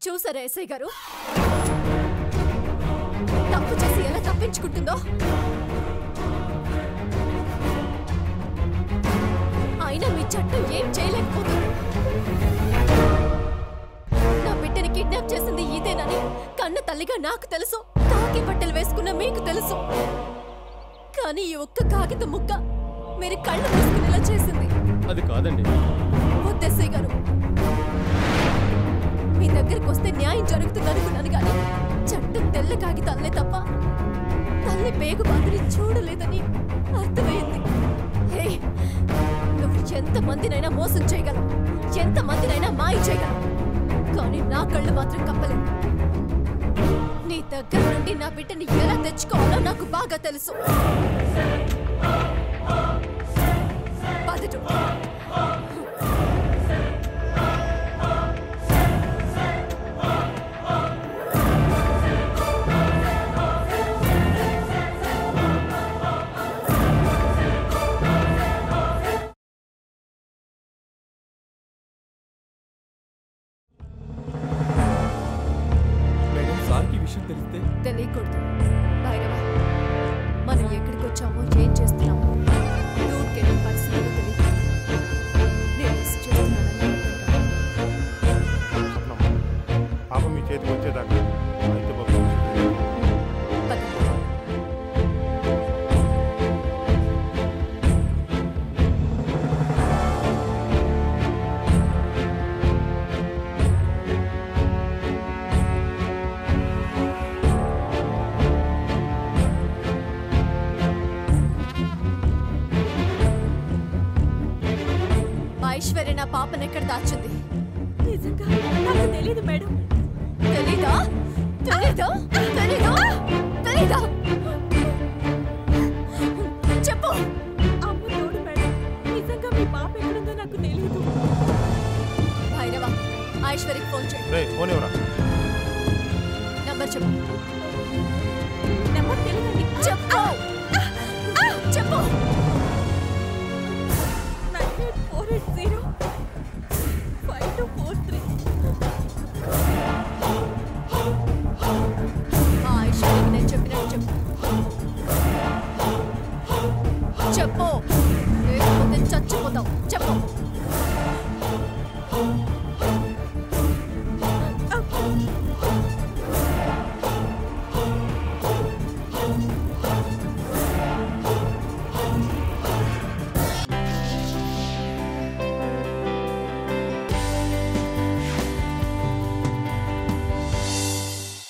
చూసారా ఎస్ఐ గారు తప్పు చేసి ఎలా తప్పించుకుంటుందో అయినా మీ చట్టం ఏం చేయలేకపోతుంది నా బిడ్డని కిడ్నాప్ చేసింది ఇదేనని కన్న తల్లిగా నాకు తెలుసు కాకి బట్టలు వేసుకున్న మీకు తెలుసు కానీ ఈ ఒక్క కాగితం ముక్క మీరు కళ్ళు మూసుకునేలా చేసింది అది కాదండి వద్దెస్ఐ గారు మీ దగ్గరికి వస్తే న్యాయం జరుగుతుంది అనుకున్నాను కానీ చట్టం తెల్ల కాగితాలే తప్ప తల్లి పేగు బాధని చూడలేదని అర్థమైంది హే, నువ్వు ఎంత మందినైనా మోసం చేయగలవు ఎంత మందినైనా మాయ చేయగలవు కానీ నా కళ్ళు మాత్రం కప్పలేవు నీ దగ్గర నుండి నా బిడ్డని ఎలా తెచ్చుకోవాలో నాకు బాగా తెలుసు పదటు మేడం సార్కి ఈ విషయం తెలిస్తే తెలియకూడదు భైరవ మనం ఎక్కడికి వచ్చామో ఏం చేస్తున్నామో దూరికెళ్ళే పరిస్థితులు తెలియదు నేను మిస్ చేస్తున్నానని అనుకుంటాను. పాప మీ చేతికి వచ్చేదాకా అయితే బాబు పదండి. ఐశ్వర్య నా పాపను ఎక్కడ దాచింది నిజంగా నాకు తెలియదు మేడం తెలీదా తెలీదా తెలీదా తెలీదా చెప్పు అమ్మ తోడు మేడం నిజంగా మీ పాప ఎక్కడుందో నాకు తెలియదు భైరవ ఐశ్వర్యకి ఫోన్ చేయి రే ఫోన్ ఎవరా